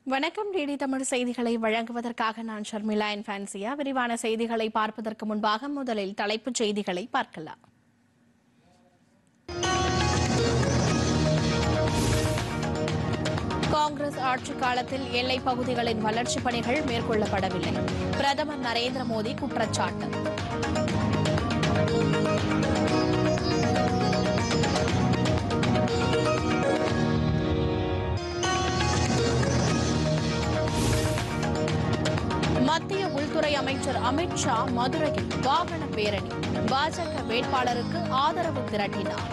வணக்கம் டிடி தமிழ் செய்திகளை வழங்குவதற்காக நான் ஷர்மிளா என் ஃபேன்சியா விரிவான செய்திகளை பார்ப்பதற்கு முன்பாக முதலில் தலைப்புச் செய்திகளை பார்க்கலாம் காங்கிரஸ் ஆட்சி காலத்தில் எல்லைப் பகுதிகளின் வளர்ச்சிப் பணிகள் மேற்கொள்ளப்படவில்லை பிரதமர் நரேந்திர மோடி குற்றச்சாட்டு மத்திய உள்துறை அமைச்சர் அமித் ஷா மதுரையில் வாகன பேரணி பாஜக வேட்பாளருக்கு ஆதரவு திரட்டினார்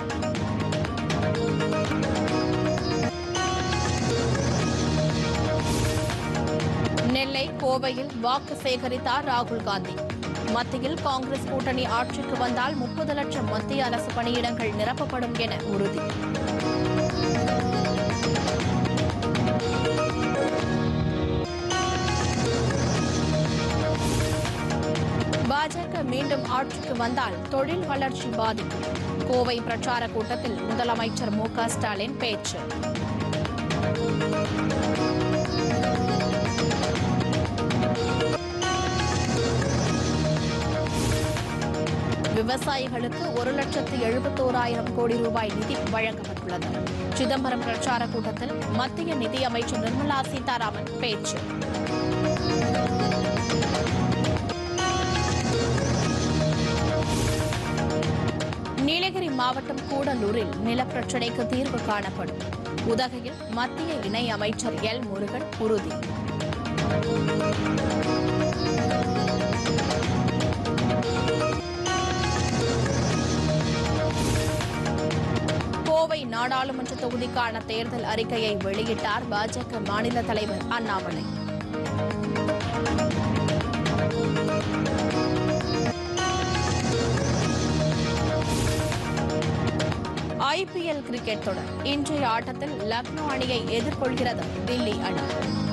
நெல்லை கோவையில் வாக்கு சேகரித்தார் ராகுல் காந்தி மத்தியில் காங்கிரஸ் கூட்டணி ஆட்சிக்கு வந்தால் முப்பது லட்சம் மத்திய அரசு பணியிடங்கள் நிரப்பப்படும் என உறுதி பாஜக மீண்டும் ஆட்சிக்கு வந்தால் தொழில் வளர்ச்சி பாதிக்கும் கோவை பிரச்சார கூட்டத்தில் முதலமைச்சர் மு க ஸ்டாலின் பேச்சு விவசாயிகளுக்கு ஒரு லட்சத்து எழுபத்தோராயிரம் கோடி ரூபாய் நிதி வழங்கப்பட்டுள்ளது சிதம்பரம் பிரச்சார கூட்டத்தில் மத்திய நிதியமைச்சர் நிர்மலா சீதாராமன் பேச்சு நீலகிரி மாவட்டம் கூடலூரில் நிலப்பிரச்சினைக்கு தீர்வு காணப்படும் உதகையில் மத்திய இணை அமைச்சர் எல் முருகன் உறுதி கோவை நாடாளுமன்ற தொகுதிக்கான தேர்தல் அறிக்கையை வெளியிட்டார் பாஜக மாநில தலைவர் அண்ணாமலை ஐபிஎல் கிரிக்கெட் தொடர் இன்றைய ஆட்டத்தில் லக்னோ அணியை எதிர்கொள்கிறது தில்லி அணி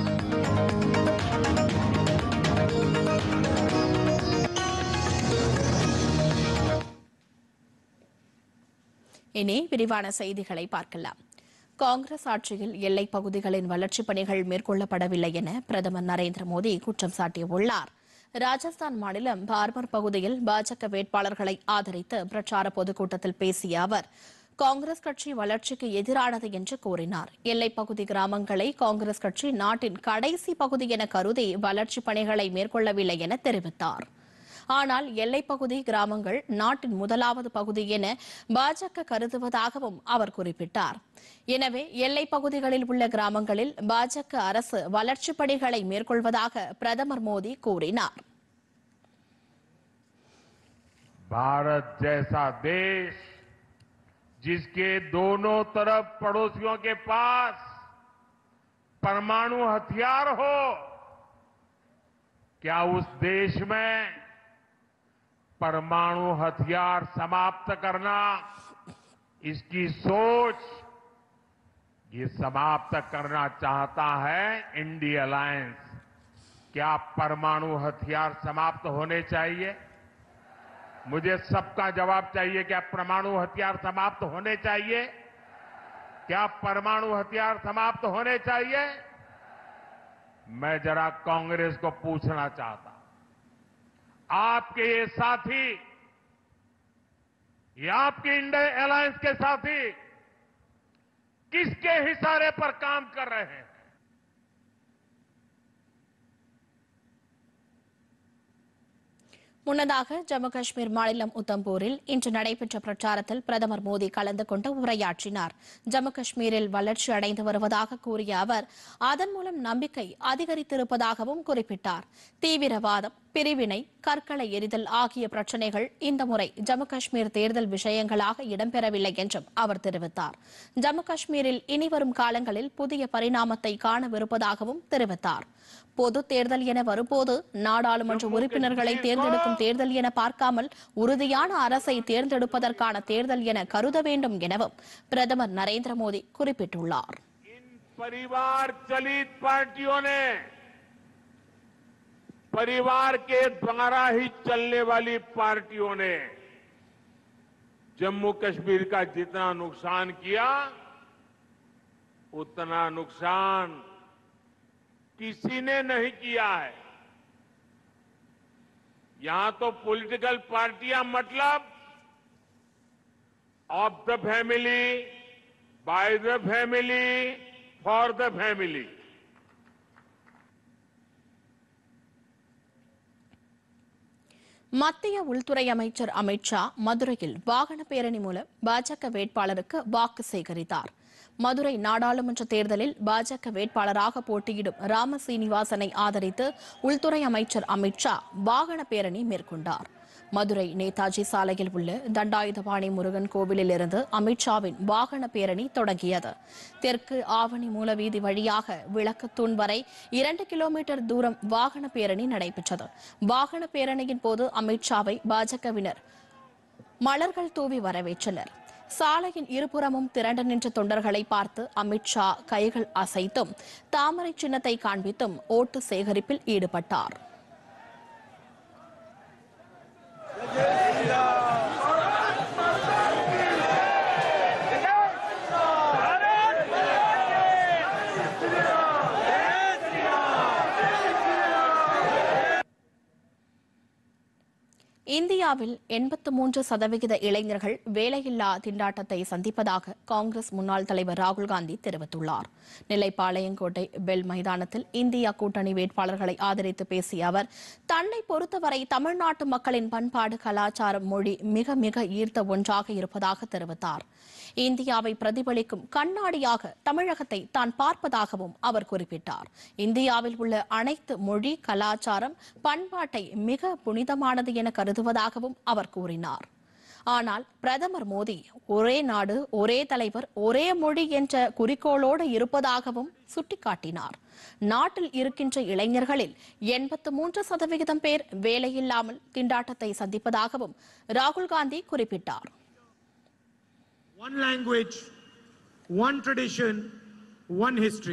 இனி விரிவான செய்திகளை பார்க்கலாம் காங்கிரஸ் ஆட்சியில் எல்லைப் பகுதிகளின் வளர்ச்சிப் பணிகள் மேற்கொள்ளப்படவில்லை என பிரதமர் நரேந்திர மோடி குற்றம் சாட்டியுள்ளார் ராஜஸ்தான் மாநிலம் பார்மர் பகுதியில் பாஜக வேட்பாளர்களை ஆதரித்து பிரச்சார பொதுக்கூட்டத்தில் பேசிய அவர் காங்கிரஸ் கட்சி வளர்ச்சிக்கு எதிரானது என்று கூறினார் எல்லைப் பகுதி கிராமங்களை காங்கிரஸ் கட்சி நாட்டின் கடைசி பகுதி என கருதி வளர்ச்சிப் பணிகளை மேற்கொள்ளவில்லை என தெரிவித்தார் ஆனால் எல்லைப் பகுதி கிராமங்கள் நாட்டின் முதலாவது பகுதி என பாஜக கருதுவதாகவும் அவர் குறிப்பிட்டார் எனவே எல்லைப் பகுதிகளில் உள்ள கிராமங்களில் பாஜக அரசு வளர்ச்சிப் பணிகளை மேற்கொள்வதாக பிரதமர் மோடி கூறினார் भारत जैसा देश जिसके दोनों तरफ पड़ोसियों के पास परमाणु हथियार हो क्या उस देश में परमाणु हथियार समाप्त करना इसकी सोच ये समाप्त करना चाहता है इंडिया अलायंस क्या परमाणु हथियार समाप्त होने चाहिए मुझे सबका जवाब चाहिए क्या परमाणु हथियार समाप्त होने चाहिए क्या परमाणु हथियार समाप्त होने चाहिए मैं जरा कांग्रेस को पूछना चाहता आपके ये साथी ये आपके इंडिया अलायंस के साथी किसके इशारे पर काम कर रहे हैं முன்னதாக ஜம்மு காஷ்மீர் மாநிலம் உத்தம்பூரில் இன்று நடைபெற்ற பிரச்சாரத்தில் பிரதமர் மோடி கலந்து கொண்டு உரையாற்றினார் ஜம்மு காஷ்மீரில் வளர்ச்சி அடைந்து வருவதாக கூறிய அவர் அதன் மூலம் நம்பிக்கை அதிகரித்திருப்பதாகவும் குறிப்பிட்டார் தீவிரவாதம் பிரிவினை கற்களை எரிதல் ஆகிய பிரச்சினைகள் இந்த முறை ஜம்மு காஷ்மீர் தேர்தல் விஷயங்களாக இடம்பெறவில்லை என்றும் அவர் தெரிவித்தார் ஜம்மு காஷ்மீரில் இனிவரும் காலங்களில் புதிய பரிணாமத்தை காணவிருப்பதாகவும் தெரிவித்தார் பொது தேர்தல் என வரும்போது நாடாளுமன்ற உறுப்பினர்களை தேர்ந்தெடுக்கும் தேர்தல் என பார்க்காமல் உறுதியான அரசை தேர்ந்தெடுப்பதற்கான தேர்தல் என கருத வேண்டும் எனவும் பிரதமர் நரேந்திர மோடி குறிப்பிட்டுள்ளார் इन परिवार चलित पार्टियों ने परिवार के द्वारा ही चलने वाली पार्टियों ने जम्मू कश्मीर का जितना नुकसान किया उतना नुकसान किसी ने नहीं किया है यहां तो पॉलिटिकल पार्टियां मतलब of the family by the family for the family மத்திய உள்துறை அமைச்சர் அமித் ஷா மதுரையில் வாகன பேரணி மூலம் பாஜக வேட்பாளருக்கு வாக்கு சேகரித்தார் மதுரை நாடாளுமன்ற தேர்தலில் பாஜக வேட்பாளராக போட்டியிடும் ராம சீனிவாசனை ஆதரித்து உள்துறை அமைச்சர் அமித் ஷா வாகன பேரணி மேற்கொண்டார் மதுரை நேதாஜி சாலையில் உள்ள தண்டாயுதபாணி முருகன் கோவிலில் இருந்து அமித்ஷாவின் வாகன பேரணி தொடங்கியது தெற்கு ஆவணி மூலவீதி வழியாக விளக்குத்தூண் வரை இரண்டு கிலோமீட்டர் தூரம் வாகன பேரணி நடைபெற்றது வாகன பேரணியின் போது அமித்ஷாவை பாஜகவினர் மலர்கள் தூவி வரவேற்றனர் சாலையின் இருபுறமும் திரண்டு நின்ற தொண்டர்களை பார்த்து அமித்ஷா கைகள் அசைத்தும் தாமரை சின்னத்தை காண்பித்தும் ஓட்டு சேகரிப்பில் ஈடுபட்டார் இந்தியாவில் எண்பத்து மூன்று சதவிகித இளைஞர்கள் வேலையில்லா திண்டாட்டத்தை சந்திப்பதாக காங்கிரஸ் முன்னாள் தலைவர் ராகுல் காந்தி தெரிவித்துள்ளார் நெல்லை பாளையங்கோட்டை பெல் மைதானத்தில் இந்தியா கூட்டணி வேட்பாளர்களை ஆதரித்து பேசிய அவர் தன்னை பொறுத்தவரை தமிழ்நாட்டு மக்களின் பண்பாடு கலாச்சாரம் மொழி மிக மிக ஈர்த்த ஒன்றாக இருப்பதாக தெரிவித்தார் இந்தியாவை பிரதிபலிக்கும் கண்ணாடியாக தமிழகத்தை தான் பார்ப்பதாகவும் அவர் குறிப்பிட்டார் இந்தியாவில் உள்ள அனைத்து மொழி கலாச்சாரம் பண்பாட்டை மிக புனிதமானது என கருதுவதாகவும் அவர் கூறினார் ஆனால் பிரதமர் மோடி ஒரே நாடு ஒரே தலைவர் ஒரே மொழி என்ற குறிக்கோளோடு இருப்பதாகவும் சுட்டிக்காட்டினார் நாட்டில் இருக்கின்ற இளைஞர்களில் எண்பத்து மூன்று சதவிகிதம் பேர் வேலையில்லாமல் திண்டாட்டத்தை சந்திப்பதாகவும் ராகுல் காந்தி குறிப்பிட்டார் one language, one tradition, one history.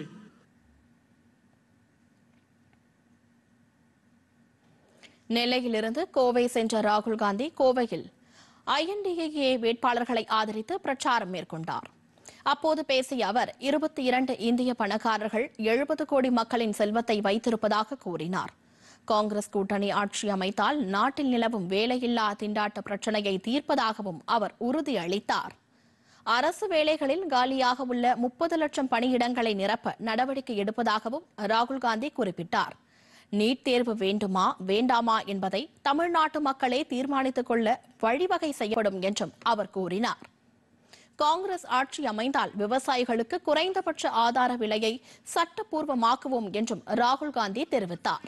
நெல்லையிலிருந்து Kovai சென்ற ராகுல் காந்தி கோவையில் ஐஎன்டிஏ வேட்பாளர்களை ஆதரித்து பிரச்சாரம் மேற்கொண்டார் அப்போது பேசிய அவர் இருபத்தி இரண்டு இந்திய பணக்காரர்கள் எழுபது கோடி மக்களின் செல்வத்தை வைத்திருப்பதாக கூறினார் காங்கிரஸ் கூட்டணி ஆட்சி அமைத்தால் நாட்டில் நிலவும் வேலையில்லா திண்டாட்ட பிரச்சனையை தீர்ப்பதாகவும் அவர் உறுதியளித்தார் அரசு வேலைகளில் காலியாக உள்ள முப்பது லட்சம் பணியிடங்களை நிரப்ப நடவடிக்கை எடுப்பதாகவும் ராகுல் காந்தி குறிப்பிட்டார் நீட் தேர்வு வேண்டுமா வேண்டாமா என்பதை தமிழ்நாட்டு மக்களே தீர்மானித்துக் கொள்ள வழிவகை செய்யப்படும் என்றும் அவர் கூறினார் காங்கிரஸ் ஆட்சி அமைந்தால் விவசாயிகளுக்கு குறைந்தபட்ச ஆதார விலையை சட்டப்பூர்வமாக்குவோம் என்றும் ராகுல் காந்தி தெரிவித்தார்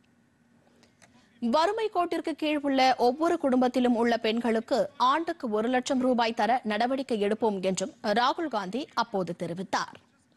வறுமை கோட்டிற்கு கீழ் உள்ள ஒவ்வொரு குடும்பத்திலும் உள்ள பெண்களுக்கு ஆண்டுக்கு ஒரு லட்சம் ரூபாய் தர நடவடிக்கை எடுப்போம் என்றும் ராகுல் காந்தி அப்போது தெரிவித்தார்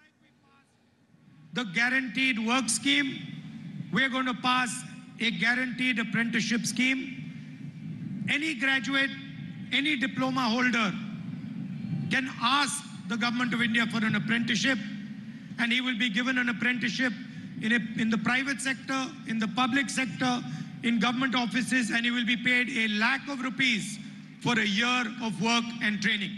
The guaranteed work scheme, we're going to pass a guaranteed apprenticeship scheme. Any graduate, any diploma holder can ask the government of India for an apprenticeship and he will be given an apprenticeship in, a, in the private sector, in the public sector, in government offices and he will be paid a lakh of rupees for a year of work and training.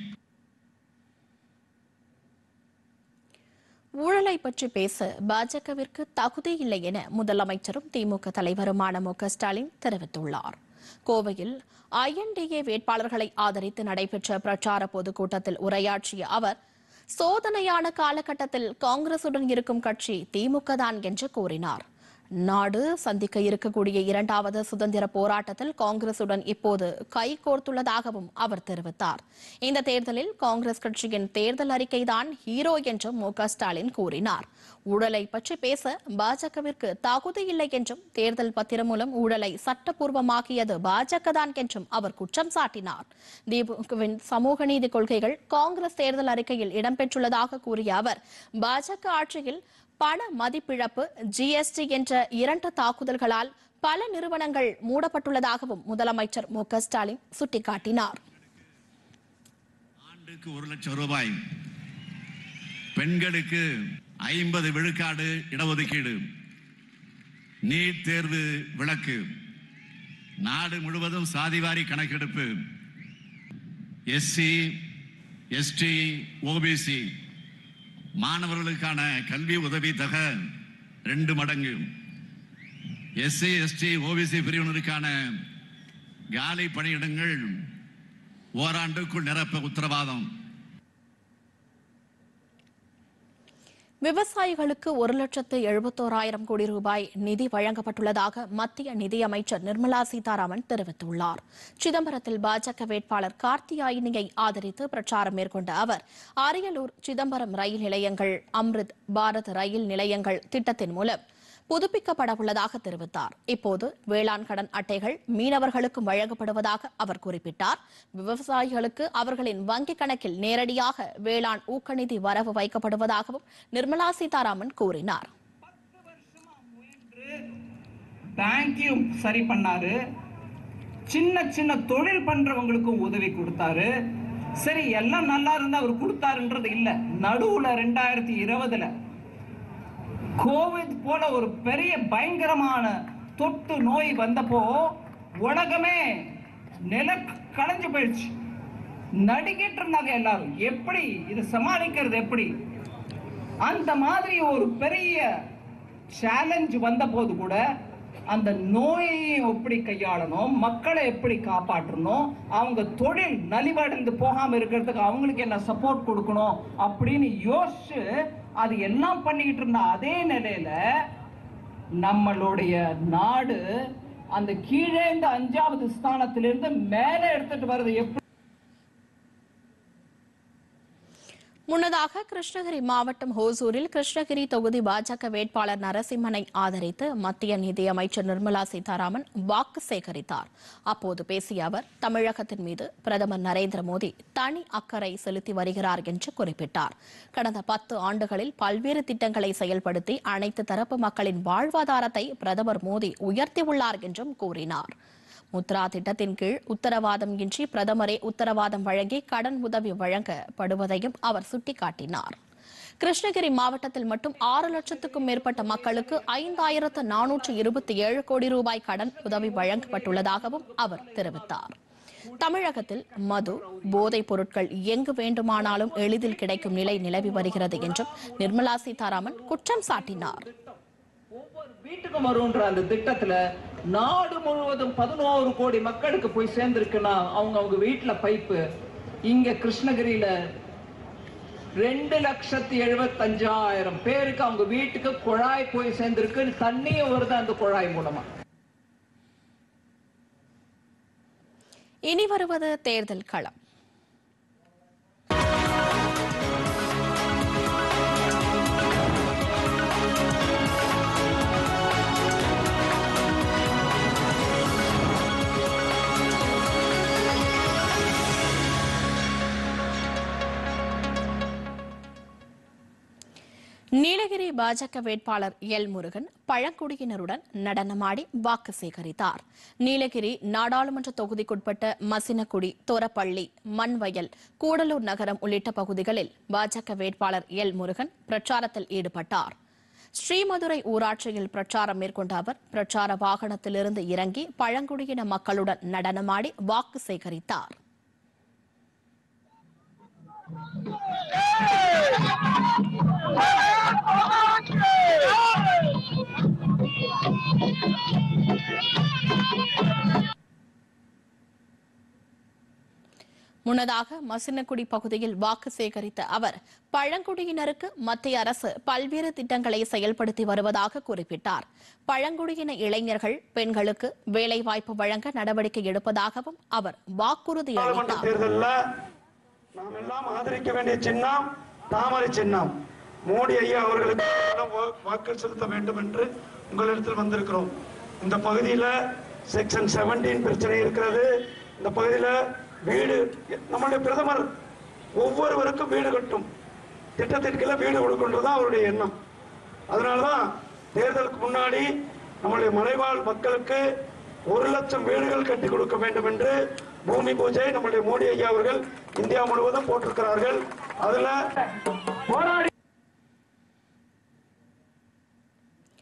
ஊழலை பற்றி பேச பாஜகவிற்கு தகுதி இல்லை என முதலமைச்சரும் திமுக தலைவருமான மு க ஸ்டாலின் தெரிவித்துள்ளார் கோவையில் ஐஎன்டிஏ வேட்பாளர்களை ஆதரித்து நடைபெற்ற பிரச்சார பொதுக்கூட்டத்தில் உரையாற்றிய அவர் சோதனையான காலகட்டத்தில் காங்கிரசுடன் இருக்கும் கட்சி திமுக தான் என்று கூறினார் நாடு சந்திக்க இருக்கக்கூடிய இரண்டாவது சுதந்திர போராட்டத்தில் காங்கிரசுடன் இப்போது கை கோர்த்துள்ளதாகவும் அவர் தெரிவித்தார் இந்த தேர்தலில் காங்கிரஸ் கட்சியின் தேர்தல் அறிக்கைதான் ஹீரோ என்றும் மு க ஸ்டாலின் கூறினார் ஊழலை பற்றி பேச பாஜகவிற்கு தகுதி இல்லை என்றும் தேர்தல் பத்திரம் மூலம் ஊழலை சட்டப்பூர்வமாக்கியது பாஜக தான் என்றும் அவர் குற்றம் சாட்டினார் திமுகவின் சமூக நீதி கொள்கைகள் காங்கிரஸ் தேர்தல் அறிக்கையில் இடம்பெற்றுள்ளதாக கூறிய அவர் பாஜக ஆட்சியில் பண மதிப்பிழப்பு ஜிஎஸ்டி என்ற இரண்டு தாக்குதல்களால் பல நிறுவனங்கள் மூடப்பட்டுள்ளதாகவும் முதலமைச்சர் மு க ஸ்டாலின் சுட்டிக்காட்டினார் ஆண்டுக்கு ஒரு லட்சம் ரூபாய் பெண்களுக்கு ஐம்பது விழுக்காடு இடஒதுக்கீடு நீட் தேர்வு விலக்கு நாடு முழுவதும் சாதிவாரி கணக்கெடுப்பு எஸ்சி எஸ்டி ஓபிசி மாணவர்களுக்கான கல்வி உதவி தொகை ரெண்டு மடங்கு எஸ்சி எஸ்டி ஓபிசி பிரிவினருக்கான காலி பணியிடங்கள் ஓராண்டுக்குள் நிரப்ப உத்தரவாதம் விவசாயிகளுக்கு ஒரு லட்சத்து எழுபத்தோராயிரம் கோடி ரூபாய் நிதி வழங்கப்பட்டுள்ளதாக மத்திய நிதியமைச்சர் நிர்மலா சீதாராமன் தெரிவித்துள்ளார் சிதம்பரத்தில் பாஜக வேட்பாளர் கார்த்தியாயினியை ஆதரித்து பிரச்சாரம் மேற்கொண்ட அவர் அரியலூர் சிதம்பரம் ரயில் நிலையங்கள் அம்ரித் பாரத் ரயில் நிலையங்கள் திட்டத்தின் மூலம் புதுப்பிக்கப்பட உள்ளதாக தெரிவித்தார் இப்போது வேளாண் கடன் அட்டைகள் மீனவர்களுக்கும் வழங்கப்படுவதாக அவர் குறிப்பிட்டார் விவசாயிகளுக்கு அவர்களின் வங்கிக் கணக்கில் நேரடியாக வேளாண் ஊக்கநிதி வரவு வைக்கப்படுவதாகவும் நிர்மலா சீதாராமன் கூறினார் பேங்கையும் சரி பண்ணாரு சின்ன சின்ன தொழில் பண்றவங்களுக்கும் உதவி கொடுத்தாரு சரி எல்லாம் நல்லா இருந்தா அவர் கொடுத்தாருன்றது இல்ல நடுவுல ரெண்டாயிரத்தி இருபதுல கோவிட் போல ஒரு பெரிய பயங்கரமான தொட்டு நோய் வந்தப்போ உலகமே நில களைஞ்சு போயிடுச்சு நடுங்கிட்டு இருந்தாங்க எல்லாரும் எப்படி இது சமாளிக்கிறது எப்படி அந்த மாதிரி ஒரு பெரிய சேலஞ்ச் வந்த போது கூட அந்த நோயை எப்படி கையாளணும் மக்களை எப்படி காப்பாற்றணும் அவங்க தொழில் நலிவடைந்து போகாம இருக்கிறதுக்கு அவங்களுக்கு என்ன சப்போர்ட் கொடுக்கணும் அப்படின்னு யோசிச்சு அது எல்லாம் பண்ணிக்கிட்டு இருந்த அதே நிலையில நம்மளுடைய நாடு அந்த கீழே இந்த அஞ்சாவது ஸ்தானத்திலிருந்து மேலே எடுத்துட்டு வர்றது எப்படி முன்னதாக கிருஷ்ணகிரி மாவட்டம் ஹோசூரில் கிருஷ்ணகிரி தொகுதி பாஜக வேட்பாளர் நரசிம்மனை ஆதரித்து மத்திய நிதியமைச்சர் நிர்மலா சீதாராமன் வாக்கு சேகரித்தார் அப்போது பேசிய அவர் தமிழகத்தின் மீது பிரதமர் நரேந்திர மோடி தனி அக்கறை செலுத்தி வருகிறார் என்று குறிப்பிட்டார் கடந்த பத்து ஆண்டுகளில் பல்வேறு திட்டங்களை செயல்படுத்தி அனைத்து தரப்பு மக்களின் வாழ்வாதாரத்தை பிரதமர் மோடி உயர்த்தியுள்ளார் என்றும் கூறினார் முத்ரா திட்டத்தின் கீழ் உத்தரவாதம் இன்றி பிரதமரே உத்தரவாதம் வழங்கி கடன் உதவி வழங்கப்படுவதையும் அவர் சுட்டிக்காட்டினார் கிருஷ்ணகிரி மாவட்டத்தில் மட்டும் ஆறு லட்சத்துக்கும் மேற்பட்ட மக்களுக்கு ஐந்தாயிரத்து நானூற்று இருபத்தி ஏழு கோடி ரூபாய் கடன் உதவி வழங்கப்பட்டுள்ளதாகவும் அவர் தெரிவித்தார் தமிழகத்தில் மது போதைப் பொருட்கள் எங்கு வேண்டுமானாலும் எளிதில் கிடைக்கும் நிலை நிலவி வருகிறது என்றும் நிர்மலா சீதாராமன் குற்றம் சாட்டினார் ஒவ்வொரு வீட்டுக்கும் வரும்ன்ற அந்த திட்டத்துல நாடு முழுவதும் பதினோரு கோடி மக்களுக்கு போய் சேர்ந்திருக்குன்னா அவங்க அவங்க வீட்டுல பைப்பு இங்க கிருஷ்ணகிரியில ரெண்டு லட்சத்தி எழுபத்தஞ்சாயிரம் பேருக்கு அவங்க வீட்டுக்கு குழாய் போய் சேர்ந்திருக்கு தண்ணியும் வருது அந்த குழாய் மூலமா இனி வருவது தேர்தல் களம் நீலகிரி பாஜக வேட்பாளர் எல் முருகன் பழங்குடியினருடன் நடனமாடி வாக்கு சேகரித்தார் நீலகிரி நாடாளுமன்ற தொகுதிக்குட்பட்ட மசினகுடி தொரப்பள்ளி மண்வயல் கூடலூர் நகரம் உள்ளிட்ட பகுதிகளில் பாஜக வேட்பாளர் எல் முருகன் பிரச்சாரத்தில் ஈடுபட்டார் ஸ்ரீமதுரை ஊராட்சியில் பிரச்சாரம் மேற்கொண்ட அவர் பிரச்சார வாகனத்திலிருந்து இறங்கி பழங்குடியின மக்களுடன் நடனமாடி வாக்கு சேகரித்தார் முன்னதாக மசினகுடி பகுதியில் வாக்கு சேகரித்த அவர் பழங்குடியினருக்கு மத்திய அரசு பல்வேறு திட்டங்களை செயல்படுத்தி வருவதாக குறிப்பிட்டார் பழங்குடியின இளைஞர்கள் பெண்களுக்கு வேலைவாய்ப்பு வழங்க நடவடிக்கை எடுப்பதாகவும் அவர் வாக்குறுதி நாடாளுமன்ற அளித்தார் தேர்தலில் நாம் எல்லாம் ஆதரிக்க வேண்டிய சின்னம் தாமரை சின்னம் மோடி ஐயா அவர்களுக்கு எல்லாம் வா- வாக்கு செலுத்த வேண்டும் என்று உங்களிடத்தில் வந்திருக்கிறோம் இந்த பகுதியில் செக்ஷன் 17 பிரச்சனை இருக்கிறது இந்த பகுதியில் வீடு நம்முடைய பிரதமர் ஒவ்வொருவருக்கும் வீடு கட்டும் திட்டத்திற்கெல்லாம் வீடு கொடுக்கின்றது தான் அவருடைய எண்ணம் அதனாலதான் தேர்தலுக்கு முன்னாடி நம்முடைய மலைவாழ் மக்களுக்கு ஒரு லட்சம் வீடுகள் கட்டி கொடுக்க வேண்டும் என்று பூமி பூஜை நம்முடைய மோடி ஐயா அவர்கள் இந்தியா முழுவதும் போட்டிருக்கிறார்கள் அதுல போராடி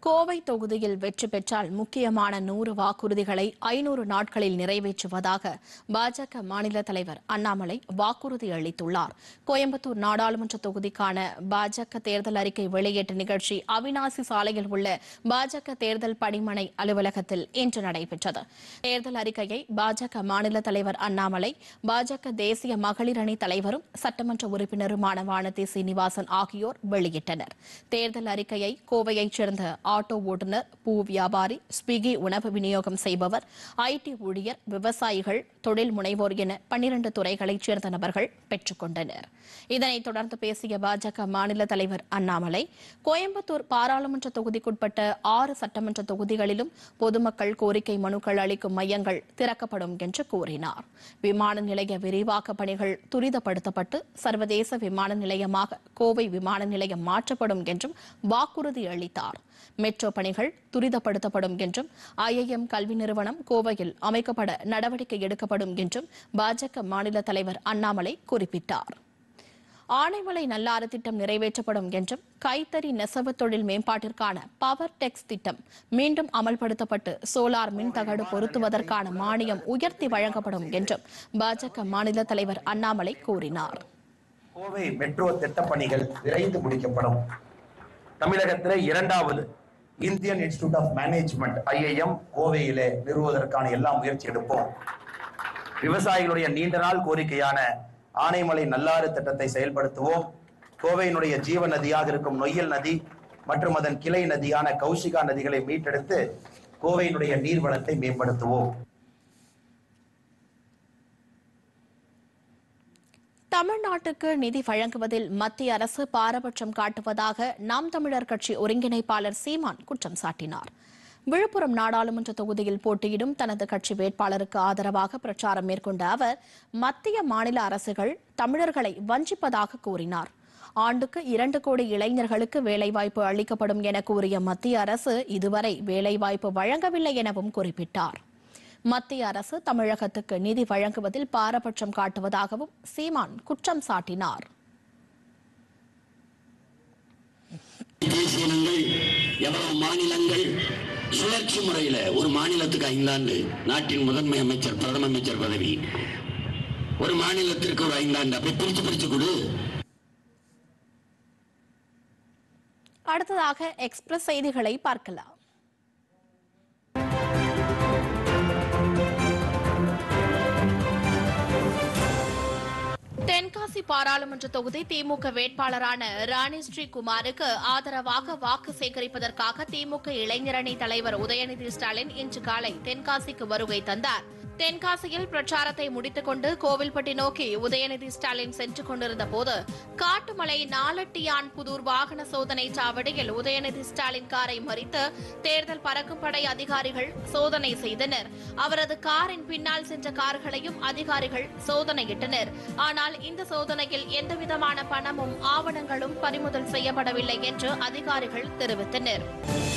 கோவை தொகுதியில் வெற்றி பெற்றால் முக்கியமான நூறு வாக்குறுதிகளை ஐநூறு நாட்களில் நிறைவேற்றுவதாக பாஜக மாநில தலைவர் அண்ணாமலை வாக்குறுதி அளித்துள்ளார் கோயம்புத்தூர் நாடாளுமன்ற தொகுதிக்கான பாஜக தேர்தல் அறிக்கை வெளியீட்டு நிகழ்ச்சி அவினாசி சாலையில் உள்ள பாஜக தேர்தல் பணிமனை அலுவலகத்தில் இன்று நடைபெற்றது தேர்தல் அறிக்கையை பாஜக மாநில தலைவர் அண்ணாமலை பாஜக தேசிய மகளிர் அணி தலைவரும் சட்டமன்ற உறுப்பினருமான வானதி சீனிவாசன் ஆகியோர் வெளியிட்டனர் தேர்தல் அறிக்கையை கோவையைச் சேர்ந்த ஆட்டோ ஓட்டுநர் பூ வியாபாரி ஸ்விக்கி உணவு விநியோகம் செய்பவர் ஐடி ஊழியர் விவசாயிகள் தொழில் முனைவோர் என பன்னிரண்டு துறைகளைச் சேர்ந்த நபர்கள் பெற்றுக் கொண்டனர் இதனைத் தொடர்ந்து பேசிய பாஜக மாநில தலைவர் அண்ணாமலை கோயம்புத்தூர் பாராளுமன்ற தொகுதிக்குட்பட்ட ஆறு சட்டமன்ற தொகுதிகளிலும் பொதுமக்கள் கோரிக்கை மனுக்கள் அளிக்கும் மையங்கள் திறக்கப்படும் என்று கூறினார் விமான நிலைய விரிவாக்க பணிகள் துரிதப்படுத்தப்பட்டு சர்வதேச விமான நிலையமாக கோவை விமான நிலையம் மாற்றப்படும் என்றும் வாக்குறுதி அளித்தார் மெட்ரோ பணிகள் துரிதப்படுத்தப்படும் என்றும் ஐஐஎம் கல்வி நிறுவனம் கோவையில் அமைக்கப்பட நடவடிக்கை எடுக்கப்படும் என்றும் பாஜக மாநில தலைவர் அண்ணாமலை குறிப்பிட்டார் ஆனைமலை நல்லாறு திட்டம் நிறைவேற்றப்படும் என்றும் கைத்தறி நெசவு தொழில் மேம்பாட்டிற்கான பவர் டெக்ஸ் திட்டம் மீண்டும் அமல்படுத்தப்பட்டு சோலார் மின்தகடு பொருத்துவதற்கான மானியம் உயர்த்தி வழங்கப்படும் என்றும் பாஜக மாநில தலைவர் அண்ணாமலை கூறினார் கோவை மெட்ரோ திட்டப்பணிகள் விரைந்து முடிக்கப்படும் தமிழகத்திலே இரண்டாவது Indian institute of management IIM கோவையிலே நிறுவுவதற்கான எல்லா முயற்சி எடுப்போம் விவசாயிகளுடைய நீண்ட நாள் கோரிக்கையான ஆனைமலை நல்லாறு திட்டத்தை செயல்படுத்துவோம் கோவையினுடைய ஜீவ நதியாக இருக்கும் நொய்யல் நதி மற்றும் அதன் கிளை நதியான கௌஷிகா நதிகளை மீட்டெடுத்து கோவையினுடைய நீர்வளத்தை மேம்படுத்துவோம் தமிழ்நாட்டுக்கு நிதி வழங்குவதில் மத்திய அரசு பாரபட்சம் காட்டுவதாக நாம் தமிழர் கட்சி ஒருங்கிணைப்பாளர் சீமான் குற்றம் சாட்டினார் விழுப்புரம் நாடாளுமன்ற தொகுதியில் போட்டியிடும் தனது கட்சி வேட்பாளருக்கு ஆதரவாக பிரச்சாரம் மேற்கொண்ட அவர் மத்திய மாநில அரசுகள் தமிழர்களை வஞ்சிப்பதாக கூறினார் ஆண்டுக்கு இரண்டு கோடி இளைஞர்களுக்கு வேலைவாய்ப்பு அளிக்கப்படும் என கூறிய மத்திய அரசு இதுவரை வேலைவாய்ப்பு வழங்கவில்லை எனவும் குறிப்பிட்டார் மத்திய அரசு தமிழகத்துக்கு நிதி வழங்குவதில் பாரபட்சம் காட்டுவதாகவும் சீமான் குற்றம் சாட்டினார் தேசிய இனங்கள் எவ்வளவு மாநிலங்கள் சுழற்சி முறையில ஒரு மாநிலத்துக்கு ஐந்தாண்டு நாட்டின் முதன்மை அமைச்சர் பிரதம அமைச்சர் பதவி ஒரு மாநிலத்திற்கு ஒரு ஐந்தாண்டு அப்படி பிரிச்சு பிரிச்சு கொடு அடுத்ததாக எக்ஸ்பிரஸ் செய்திகளை பார்க்கலாம் தென்காசி பாராளுமன்ற தொகுதி திமுக வேட்பாளரான ராணி ஸ்ரீகுமாருக்கு ஆதரவாக வாக்கு சேகரிப்பதற்காக திமுக இளைஞரணி தலைவர் உதயநிதி ஸ்டாலின் இன்று காலை தென்காசிக்கு வருகை தந்தார் தென்காசியில் பிரச்சாரத்தை முடித்துக் கொண்டு கோவில்பட்டி நோக்கி உதயநிதி ஸ்டாலின் சென்று கொண்டிருந்த போது காட்டுமலை நாலட்டியான் புதூர் வாகன சோதனை சாவடியில் உதயநிதி ஸ்டாலின் காரை மறித்து தேர்தல் பறக்கும் படை அதிகாரிகள் சோதனை செய்தனர் அவரது காரின் பின்னால் சென்ற கார்களையும் அதிகாரிகள் சோதனையிட்டனர் ஆனால் இந்த சோதனையில் எந்தவிதமான பணமும் ஆவணங்களும் பறிமுதல் செய்யப்படவில்லை என்று அதிகாரிகள் தெரிவித்தனர்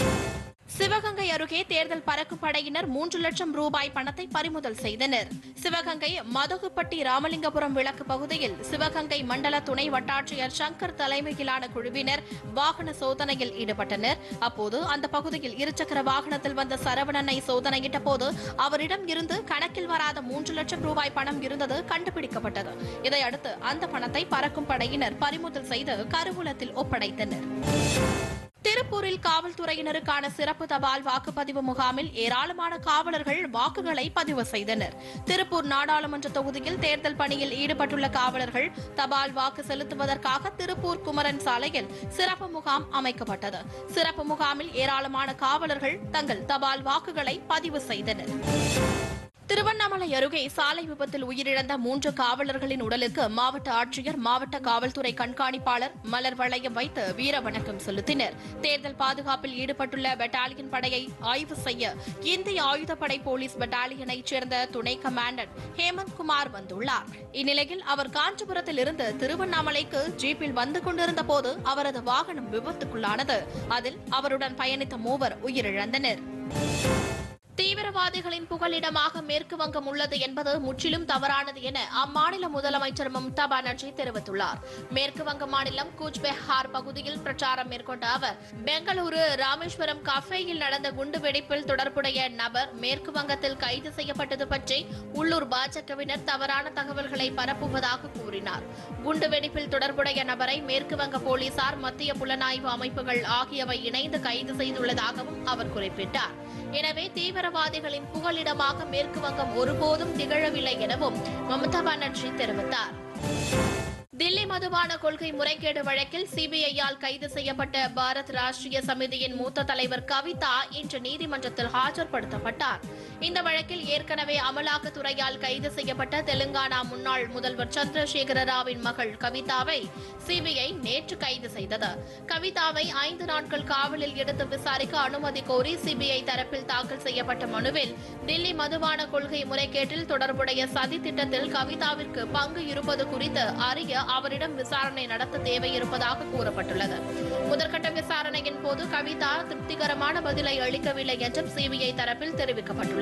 சிவகங்கை அருகே தேர்தல் பறக்கும் படையினர் மூன்று லட்சம் ரூபாய் பணத்தை பறிமுதல் செய்தனர் சிவகங்கை மதகுப்பட்டி ராமலிங்கபுரம் விளக்கு பகுதியில் சிவகங்கை மண்டல துணை வட்டாட்சியர் சங்கர் தலைமையிலான குழுவினர் வாகன சோதனையில் ஈடுபட்டனர் அப்போது அந்த பகுதியில் இருசக்கர வாகனத்தில் வந்த சரவணனை சோதனையிட்ட போது அவரிடம் இருந்து கணக்கில் வராத மூன்று லட்சம் ரூபாய் பணம் இருந்தது கண்டுபிடிக்கப்பட்டது இதையடுத்து அந்த பணத்தை பறக்கும் படையினர் பறிமுதல் செய்து கருவூலத்தில் ஒப்படைத்தனர் திருப்பூரில் காவல்துறையினருக்கான சிறப்பு தபால் வாக்குப்பதிவு முகாமில் ஏராளமான காவலர்கள் வாக்குகளை பதிவு செய்தனர் திருப்பூர் நாடாளுமன்ற தொகுதியில் தேர்தல் பணியில் ஈடுபட்டுள்ள காவலர்கள் தபால் வாக்கு செலுத்துவதற்காக திருப்பூர் குமரன் சாலையில் சிறப்பு முகாம் அமைக்கப்பட்டது சிறப்பு முகாமில் ஏராளமான காவலர்கள் தங்கள் தபால் வாக்குகளை பதிவு செய்தனர் திருவண்ணாமலை அருகே சாலை விபத்தில் உயிரிழந்த மூன்று காவலர்களின் உடலுக்கு மாவட்ட ஆட்சியர் மாவட்ட காவல்துறை கண்காணிப்பாளர் மலர் வளையம் வைத்து வீர வணக்கம் செலுத்தினர் தேர்தல் பாதுகாப்பில் ஈடுபட்டுள்ள பெட்டாலியன் படையை ஆய்வு செய்ய இந்திய ஆயுதப்படை போலீஸ் பெட்டாலியனைச் சேர்ந்த துணை கமாண்டர் ஹேமந்த் குமார் வந்துள்ளார் இந்நிலையில் அவர் காஞ்சிபுரத்தில் இருந்து திருவண்ணாமலைக்கு ஜீப்பில் வந்து கொண்டிருந்த போது அவரது வாகனம் விபத்துக்குள்ளானது அதில் அவருடன் பயணித்த மூவர் உயிரிழந்தனர் தீவிர தீவிரவாதிகளின் புகலிடமாக மேற்கு வங்கம் உள்ளது என்பது முற்றிலும் தவறானது என அம்மாநில முதலமைச்சர் மம்தா பானர்ஜி தெரிவித்துள்ளார் மேற்கு வங்க மாநிலம் கூச்பெஹார் பகுதியில் பிரச்சாரம் மேற்கொண்ட அவர் பெங்களூரு ராமேஸ்வரம் கஃபேயில் நடந்த குண்டுவெடிப்பில் தொடர்புடைய நபர் மேற்கு வங்கத்தில் கைது செய்யப்பட்டது பற்றி உள்ளூர் பாஜகவினர் தவறான தகவல்களை பரப்புவதாக கூறினார் குண்டுவெடிப்பில் தொடர்புடைய நபரை மேற்கு வங்க போலீசார் மத்திய புலனாய்வு அமைப்புகள் ஆகியவை இணைந்து கைது செய்துள்ளதாகவும் அவர் குறிப்பிட்டார் எனவே தீவிரவாதிகளின் புகலிடமாக மேற்கு வங்கம் ஒருபோதும் திகழவில்லை எனவும் மம்தா பானர்ஜி தெரிவித்தார் தில்லி மதுபான கொள்கை முறைகேடு வழக்கில் சிபிஐயால் கைது செய்யப்பட்ட பாரத் ராஷ்டிரிய சமிதியின் மூத்த தலைவர் கவிதா இன்று நீதிமன்றத்தில் ஆஜர்படுத்தப்பட்டார் இந்த வழக்கில் ஏற்கனவே அமலாக்கத்துறையால் கைது செய்யப்பட்ட தெலுங்கானா முன்னாள் முதல்வர் சந்திரசேகர ராவின் மகள் கவிதாவை சிபிஐ நேற்று கைது செய்தது கவிதாவை ஐந்து நாட்கள் காவலில் எடுத்து விசாரிக்க அனுமதி கோரி சிபிஐ தரப்பில் தாக்கல் செய்யப்பட்ட மனுவில் தில்லி மதுபான கொள்கை முறைகேட்டில் தொடர்புடைய சதி திட்டத்தில் கவிதாவிற்கு பங்கு இருப்பது குறித்து அறிய அவரிடம் விசாரணை நடத்த தேவை இருப்பதாக கூறப்பட்டுள்ளது முதற்கட்ட விசாரணையின் போது கவிதா திருப்திகரமான பதிலை அளிக்கவில்லை என்றும் சிபிஐ தரப்பில் தெரிவிக்கப்பட்டுள்ளது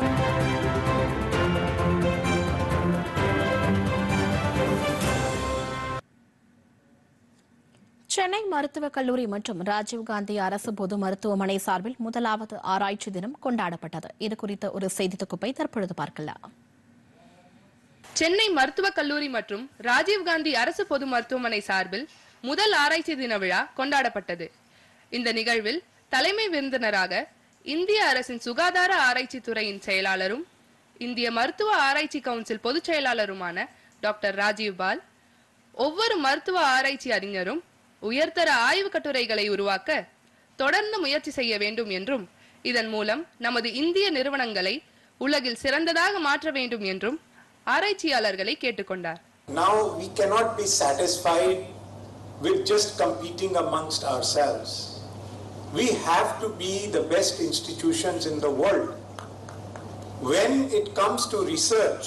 சென்னை மருத்துவக் கல்லூரி மற்றும் ராஜீவ்காந்தி அரசு பொது மருத்துவமனை சார்பில் முதலாவது ஆராய்ச்சி தினம் கொண்டாடப்பட்டது இது குறித்த ஒரு செய்தி தொகுப்பை தற்பொழுது பார்க்கலாம் சென்னை மருத்துவக் கல்லூரி மற்றும் ராஜீவ்காந்தி அரசு பொது மருத்துவமனை சார்பில் முதல் ஆராய்ச்சி தின விழா கொண்டாடப்பட்டது இந்த நிகழ்வில் தலைமை விருந்தினராக இந்திய அரசின் சுகாதார ஆராய்ச்சி துறையின் செயலாளரும் இந்திய மருத்துவ ஆராய்ச்சி கவுன்சில் பொதுச் செயலாளருமான டாக்டர் ராஜீவ் பால் ஒவ்வொரு மருத்துவ ஆராய்ச்சி அறிஞரும் உயர்தர ஆய்வு கட்டுரைகளை உருவாக்க தொடர்ந்து முயற்சி செய்ய வேண்டும் என்றும் இதன் மூலம் நமது இந்திய நிறுவனங்களை உலகில் சிறந்ததாக மாற்ற வேண்டும் என்றும் ஆராய்ச்சியாளர்களை கேட்டுக்கொண்டார் Now we cannot be satisfied with just competing amongst ourselves. We have to be the best institutions in the world. When it comes to research,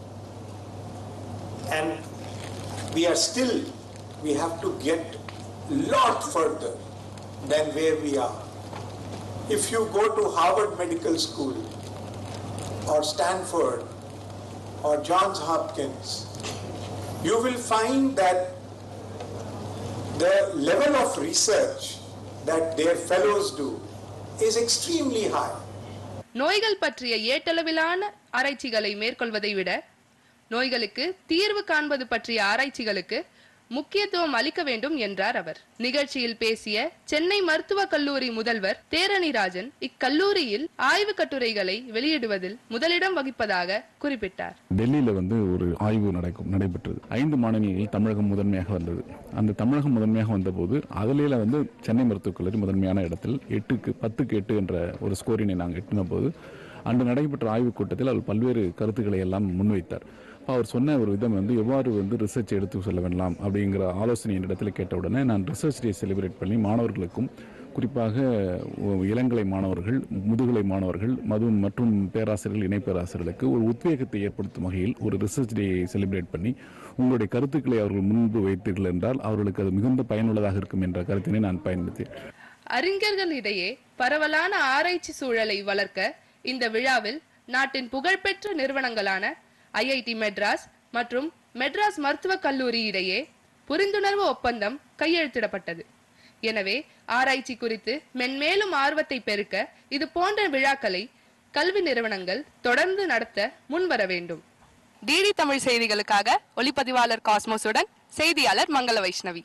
and we are still, we have to get lot further than where we are. If you go to Harvard Medical School or Stanford or Johns Hopkins, you will find that the level of research that their fellows do is extremely high. நோய்கள் பற்றிய ஏட்டளவிலான ஆராய்ச்சிகளை மேற்கொள்வதை விட நோய்களுக்கு தீர்வு காண்பது பற்றிய ஆராய்ச்சிகளுக்கு முக்கியத்துவம் அளிக்க வேண்டும் என்றார் அவர் நிகழ்ச்சியில் பேசிய சென்னை மருத்துவக் கல்லூரி முதல்வர் தேரணிராஜன் இக்கல்லூரியில் ஆய்வு கட்டுரைகளை வெளியிடுவதில் முதலிடம் வகிப்பதாக குறிப்பிட்டார் டெல்லியில் வந்து ஒரு ஆய்வு நடக்கும் நடைபெற்றது ஐந்து மாநிலங்களில் தமிழகம் முதன்மையாக வந்தது அந்த தமிழகம் முதன்மையாக வந்தபோது அதிலேல வந்து சென்னை மருத்துவக் கல்லூரி முதன்மையான இடத்தில் எட்டுக்கு பத்துக்கு எட்டு என்ற ஒரு ஸ்கோரினை நாங்கள் எட்டின போது அன்று நடைபெற்ற ஆய்வுக் கூட்டத்தில் அவர் பல்வேறு கருத்துக்களை எல்லாம் முன்வைத்தார் அப்ப அவர் சொன்ன ஒரு விதம் வந்து எவ்வாறு வந்து ரிசர்ச் எடுத்து செல்ல வேண்டாம் அப்படிங்கிற ஆலோசனை என்னிடத்தில் கேட்ட உடனே நான் ரிசர்ச் டே செலிப்ரேட் பண்ணி மாணவர்களுக்கும் குறிப்பாக ஒ- இளங்கலை மாணவர்கள் முதுகலை மாணவர்கள் மது மற்றும் பேராசிரியர்கள் இணை பேராசிரியர்களுக்கு ஒரு உத்வேகத்தை ஏற்படுத்தும் வகையில் ஒரு ரிசர்ச் டேயை செலிப்ரேட் பண்ணி உங்களுடைய கருத்துக்களை அவர்கள் முன்பு வைத்தீர்கள் என்றால் அவர்களுக்கு அது மிகுந்த பயனுள்ளதாக இருக்கும் என்ற கருத்தினை நான் பயன்படுத்தேன் அறிஞர்களிடையே பரவலான ஆராய்ச்சி சூழலை வளர்க்க இந்த விழாவில் நாட்டின் புகழ்பெற்ற நிறுவனங்களான ஐஐடி மெட்ராஸ் மற்றும் மெட்ராஸ் மருத்துவக் கல்லூரி இடையே புரிந்துணர்வு ஒப்பந்தம் கையெழுத்திடப்பட்டது எனவே ஆராய்ச்சி குறித்து மென்மேலும் ஆர்வத்தை பெருக்க இது போன்ற விழாக்களை கல்வி நிறுவனங்கள் தொடர்ந்து நடத்த முன்வர வேண்டும் டிடி தமிழ் செய்திகளுக்காக ஒளிப்பதிவாளர் காஸ்மோஸுடன் செய்தியாளர் மங்கள வைஷ்ணவி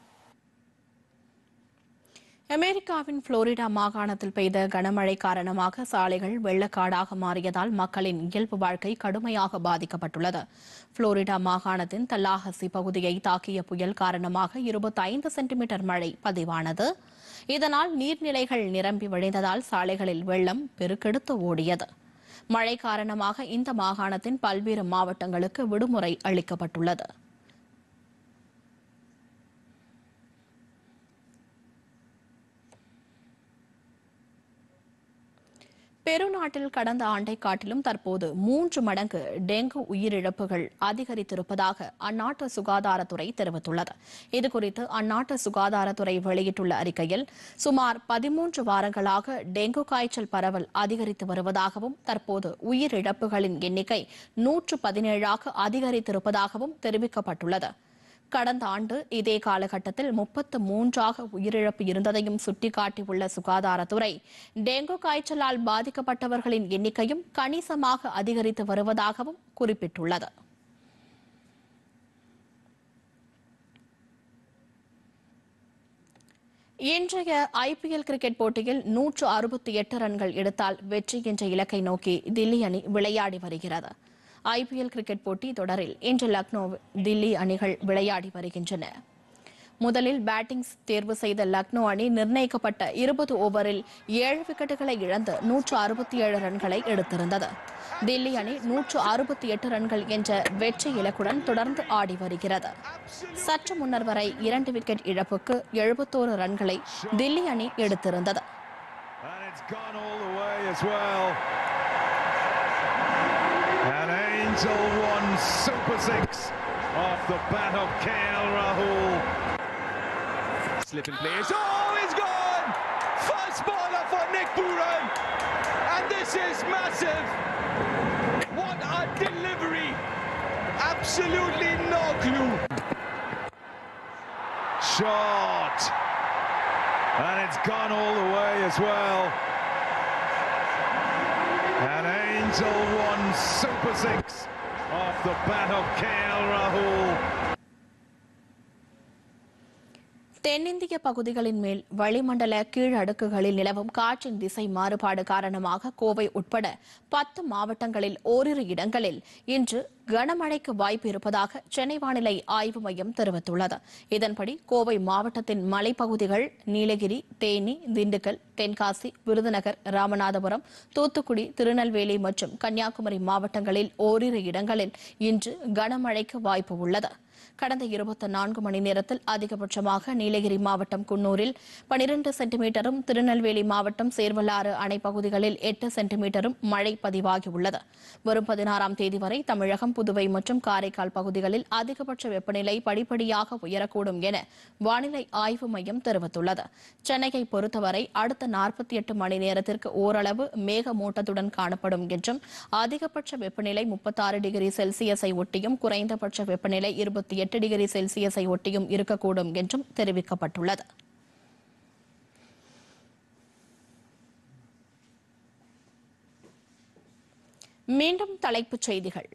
அமெரிக்காவின் புளோரிடா மாகாணத்தில் பெய்த கனமழை காரணமாக சாலைகள் வெள்ளக்காடாக மாறியதால் மக்களின் இயல்பு வாழ்க்கை கடுமையாக பாதிக்கப்பட்டுள்ளது புளோரிடா மாகாணத்தின் தல்லாஹசி பகுதியை தாக்கிய புயல் காரணமாக 25 சென்டிமீட்டர் மழை பதிவானது இதனால் நீர்நிலைகள் நிரம்பி வழிந்ததால் சாலைகளில் வெள்ளம் பெருக்கெடுத்து ஓடியது மழை காரணமாக இந்த மாகாணத்தின் பல்வேறு மாவட்டங்களுக்கு விடுமுறை அளிக்கப்பட்டுள்ளது பெருநாட்டில் கடந்த ஆண்டை காட்டிலும் தற்போது மூன்று மடங்கு டெங்கு உயிரிழப்புகள் அதிகரித்திருப்பதாக அந்நாட்டு சுகாதாரத்துறை தெரிவித்துள்ளது இதுகுறித்து அந்நாட்டு சுகாதாரத்துறை வெளியிட்டுள்ள அறிக்கையில் சுமார் பதிமூன்று வாரங்களாக டெங்கு காய்ச்சல் பரவல் அதிகரித்து வருவதாகவும் தற்போது உயிரிழப்புகளின் எண்ணிக்கை நூற்று பதினேழாக அதிகரித்திருப்பதாகவும் தெரிவிக்கப்பட்டுள்ளது கடந்த ஆண்டு இதே காலகட்டத்தில் முப்பத்து மூன்றாக உயிரிழப்பு இருந்ததையும் சுட்டிக்காட்டியுள்ள சுகாதாரத்துறை டெங்கு காய்ச்சலால் பாதிக்கப்பட்டவர்களின் எண்ணிக்கையும் கணிசமாக அதிகரித்து வருவதாகவும் குறிப்பிட்டுள்ளது இன்றைய ஐபிஎல் கிரிக்கெட் போட்டியில் நூற்று அறுபத்தி எட்டு ரன்கள் எடுத்தால் வெற்றி என்ற இலக்கை நோக்கி தில்லி அணி விளையாடி வருகிறது ஐபிஎல் கிரிக்கெட் போட்டி தொடரில் இன்று லக்னோ தில்லி அணிகள் விளையாடி வருகின்றன முதலில் பேட்டிங் தேர்வு செய்த லக்னோ அணி நிர்ணயிக்கப்பட்ட இருபது ஓவரில் ஏழு விக்கெட்டுகளை இழந்து நூற்று அறுபத்தி ஏழு ரன்களை எடுத்திருந்தது தில்லி அணி நூற்று அறுபத்தி எட்டு ரன்கள் என்ற வெற்றி இலக்குடன் தொடர்ந்து ஆடி வருகிறது சற்று முன்னர் வரை இரண்டு விக்கெட் இழப்புக்கு எழுபத்தோரு ரன்களை தில்லி அணி எடுத்திருந்தது And it's gone all the way as well. An Angel one super six off the bat of KL Rahul. Slipping players. Oh, he's gone! First baller for Nick Buran. And this is massive. What a delivery. Absolutely no clue. Shot. And it's gone all the way as well. An Angel one super six off the bat of KL Rahul. தென்னிந்திய பகுதிகளின் மேல் வளிமண்டல கீழடுக்குகளில் நிலவும் காற்றின் திசை மாறுபாடு காரணமாக கோவை உட்பட பத்து மாவட்டங்களில் ஓரிரு இடங்களில் இன்று கனமழைக்கு வாய்ப்பு இருப்பதாக சென்னை வானிலை ஆய்வு மையம் தெரிவித்துள்ளது இதன்படி கோவை மாவட்டத்தின் மலைப்பகுதிகள் நீலகிரி தேனி திண்டுக்கல் தென்காசி விருதுநகர் ராமநாதபுரம் தூத்துக்குடி திருநெல்வேலி மற்றும் கன்னியாகுமரி மாவட்டங்களில் ஓரிரு இடங்களில் இன்று கனமழைக்கு வாய்ப்பு உள்ளது கடந்த இருபத்தி நான்கு மணி நேரத்தில் அதிகபட்சமாக நீலகிரி மாவட்டம் குன்னூரில் பனிரெண்டு சென்டிமீட்டரும் திருநெல்வேலி மாவட்டம் சேர்வலாறு அணை பகுதிகளில் எட்டு சென்டிமீட்டரும் மழை பதிவாகியுள்ளது வரும் பதினாறாம் தேதி வரை தமிழகம் புதுவை மற்றும் காரைக்கால் பகுதிகளில் அதிகபட்ச வெப்பநிலை படிப்படியாக உயரக்கூடும் என வானிலை ஆய்வு மையம் தெரிவித்துள்ளது சென்னையை பொறுத்தவரை அடுத்த நாற்பத்தி எட்டு மணி நேரத்திற்கு ஓரளவு மேகமூட்டத்துடன் காணப்படும் என்றும் அதிகபட்ச வெப்பநிலை முப்பத்தாறு டிகிரி செல்சியஸை ஒட்டியும் குறைந்தபட்ச வெப்பநிலை இருபத்தி எட்டு டிகிரி செல்சியஸை ஒட்டியும் இருக்கக்கூடும் என்றும் தெரிவிக்கப்பட்டுள்ளது மீண்டும் தலைப்புச் செய்திகள்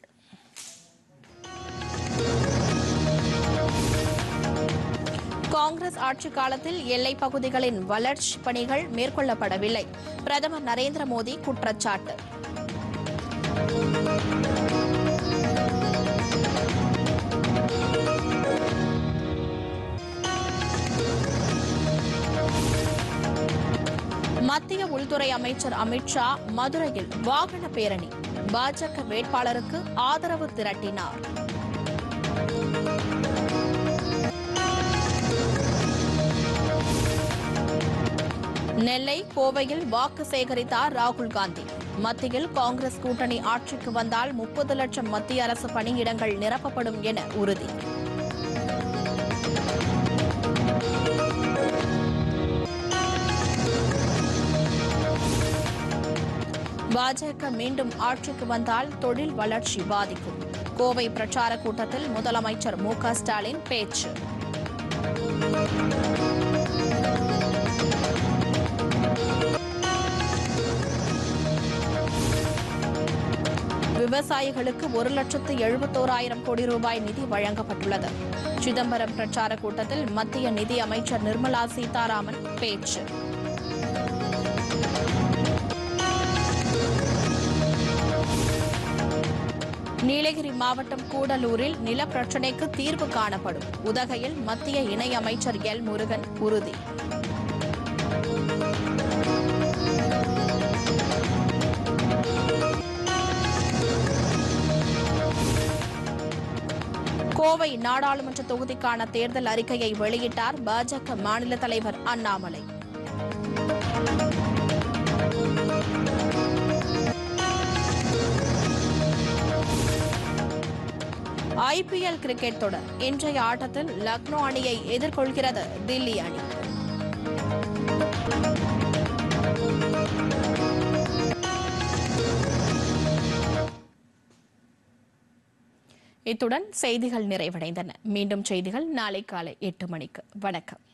காங்கிரஸ் ஆட்சிக் காலத்தில் எல்லைப் பகுதிகளின் வளர்ச்சி பணிகள் மேற்கொள்ளப்படவில்லை பிரதமர் நரேந்திர மோடி குற்றச்சாட்டு மத்திய உள்துறை அமைச்சர் அமித்ஷா மதுரையில் வாகன பேரணி பாஜக வேட்பாளருக்கு ஆதரவு திரட்டினார் நெல்லை கோவையில் வாக்கு சேகரித்தார் ராகுல் காந்தி மத்தியில் காங்கிரஸ் கூட்டணி ஆட்சிக்கு வந்தால் முப்பது லட்சம் மத்திய அரசு பணியிடங்கள் நிரப்பப்படும் என உறுதி பாஜக மீண்டும் ஆட்சிக்கு வந்தால் தொழில் வளர்ச்சி பாதிக்கும் கோவை பிரச்சார கூட்டத்தில் முதலமைச்சர் மு க ஸ்டாலின் பேச்சு விவசாயிகளுக்கு ஒரு லட்சத்து எழுபத்தோராயிரம் கோடி ரூபாய் நிதி வழங்கப்பட்டுள்ளது சிதம்பரம் பிரச்சார கூட்டத்தில் மத்திய நிதி அமைச்சர் நிர்மலா சீதாராமன் பேச்சு நீலகிரி மாவட்டம் கூடலூரில் நிலப்பிரச்சினைக்கு தீர்வு காணப்படும் உதகையில் மத்திய இணையமைச்சர் எல் முருகன் உறுதி கோவை நாடாளுமன்ற தொகுதிக்கான தேர்தல் அறிக்கையை வெளியிட்டார் பாஜக மாநில தலைவர் அண்ணாமலை ஐபிஎல் கிரிக்கெட் தொடர் இன்றைய ஆட்டத்தில் லக்னோ அணியை எதிர்கொள்கிறது தில்லி அணி இத்துடன் செய்திகள் நிறைவடைந்தன மீண்டும் செய்திகள் நாளை காலை எட்டு மணிக்கு வணக்கம்